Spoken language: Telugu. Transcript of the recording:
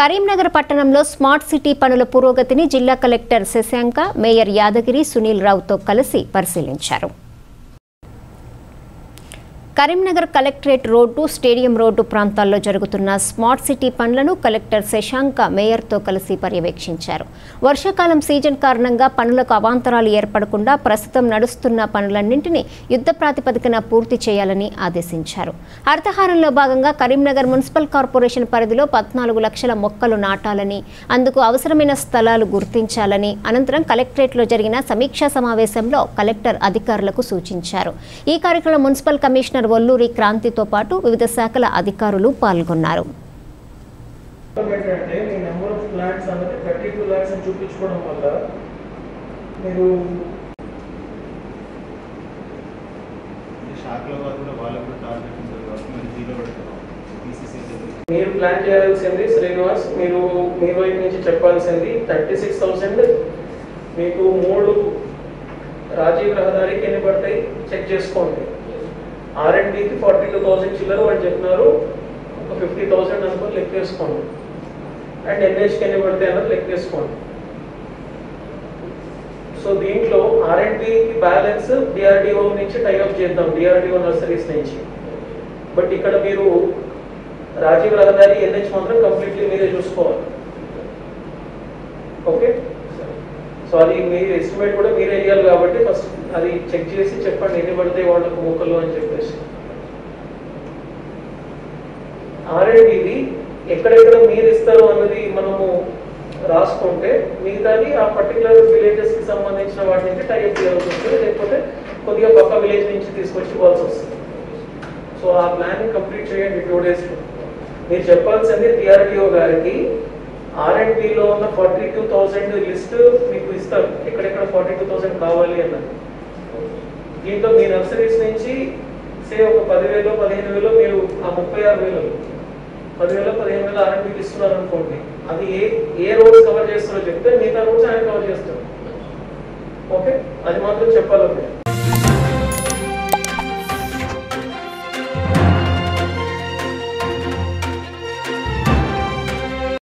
కరీంనగర్ పట్టణంలో స్మార్ట్ సిటీ పనుల పురోగతిని జిల్లా కలెక్టర్ శశాంక మేయర్ యాదగిరి సునీల్ రావుతో కలిసి పరిశీలించారు Karimnagar collectorate road stadium road ప్రాంతాల్లో జరుగుతున్న స్మార్ట్ సిటీ పనులను కలెక్టర్ శశాంక మేయర్తో కలిసి పర్యవేక్షించారు వర్షాకాలం సీజన్ కారణంగా పనులకు అవాంతరాలు ఏర్పడకుండా ప్రస్తుతం నడుస్తున్న పనులన్నింటినీ యుద్ధ ప్రాతిపదికన పూర్తి చేయాలని ఆదేశించారు హరితహారంలో భాగంగా కరీంనగర్ మున్సిపల్ కార్పొరేషన్ పరిధిలో పద్నాలుగు లక్షల మొక్కలు నాటాలని అందుకు అవసరమైన స్థలాలు గుర్తించాలని అనంతరం కలెక్టరేట్లో జరిగిన సమీక్షా సమావేశంలో కలెక్టర్ అధికారులకు సూచించారు ఈ కార్యక్రమంలో మున్సిపల్ కమిషనర్ వల్లూరి క్రాంతితో పాటు వివిధ శాఖల అధికారులు పాల్గొన్నారు ఏంటంటే మీ నెంబర్ ఆఫ్ ప్లాంట్స్ అనేది థర్టీ టూ ల్యాక్స్ అని చూపించుకోవడం వల్ల మీరు షాక్లో వారు కూడా వాళ్ళకు కూడా టార్గెట్ ఉంటుంది కాబట్టి మేము జీరో పెడుతున్నాం పీసీసీ మీరు ప్లాన్ చేయాల్సింది శ్రీనివాస్ మీరు మీ వైపు నుంచి చెప్పాల్సింది థర్టీ సిక్స్ థౌసండ్ మీకు మూడు రాజీవ్ రహదారికి ఎన్ని పడతాయి చెక్ చేసుకోండి ఆర్ అండ్ బికి ఫార్టీ టూ థౌసండ్ చిల్లర వాళ్ళు చెప్పినారు ఒక ఫిఫ్టీ థౌసండ్ అనుకుని లెక్కేసుకోండి అండ్ ఎన్హెచ్కి ఎన్ని పడతాయి అన్నది లెక్కేసుకోండి సో దీంట్లో ఆర్ అండ్ బికి బ్యాలెన్స్ డిఆర్డిఓ నుంచి టైఅప్ చేద్దాం డిఆర్డిఓ నర్సరీస్ నుంచి బట్ ఇక్కడ మీరు రాజీవ్ రహదారి ఎన్హెచ్ మాత్రం కంప్లీట్లీ మీరే చూసుకోవాలి ఓకే సో అది మీ ఎస్టిమేట్ కూడా మీరే వేయాలి కాబట్టి ఫస్ట్ అది చెక్ చేసి చెప్పండి ఎన్ని పడతాయి వాళ్ళకు మొక్కలు అని చెప్పేసి ఆర్ఎండివి ఎక్కడెక్కడ మీరు ఇస్తారు అన్నది మనము రాసుకుంటే మిగతాది ఆ పర్టికులర్ విలేజెస్ కి సంబంధించిన వాటి నుంచి టైప్ చేయాల్సి వస్తుంది లేకపోతే కొద్దిగా పక్క విలేజ్ నుంచి తీసుకొచ్చి ఇవ్వాల్సి వస్తుంది సో ఆ ప్లాన్ కంప్లీట్ చేయండి టూ డేస్ మీరు చెప్పాల్సింది టిఆర్డిఓ గారికి ఆర్ఎండ్బిలో ఉన్న ఫార్టీ టూ థౌసండ్ లిస్ట్ మీకు ఇస్తారు ఎక్కడెక్కడ ఫార్టీ టూ థౌసండ్ కావాలి అన్నది దీంట్లో మీ నర్సరీస్ నుంచి సే ఒక పదివేలు పదిహేను వేలు మీరు ఆ ముప్పై ఆరు వేలు పదివేలు పదిహేను వేలు ఆర్ఎండ్బికి ఇస్తున్నారు అనుకోండి అది ఏ ఏ రోడ్స్ కవర్ చేస్తారో చెప్తే మిగతా రోడ్స్ ఆయన కవర్ చేస్తారు ఓకే అది మాత్రం చెప్పాలి మీరు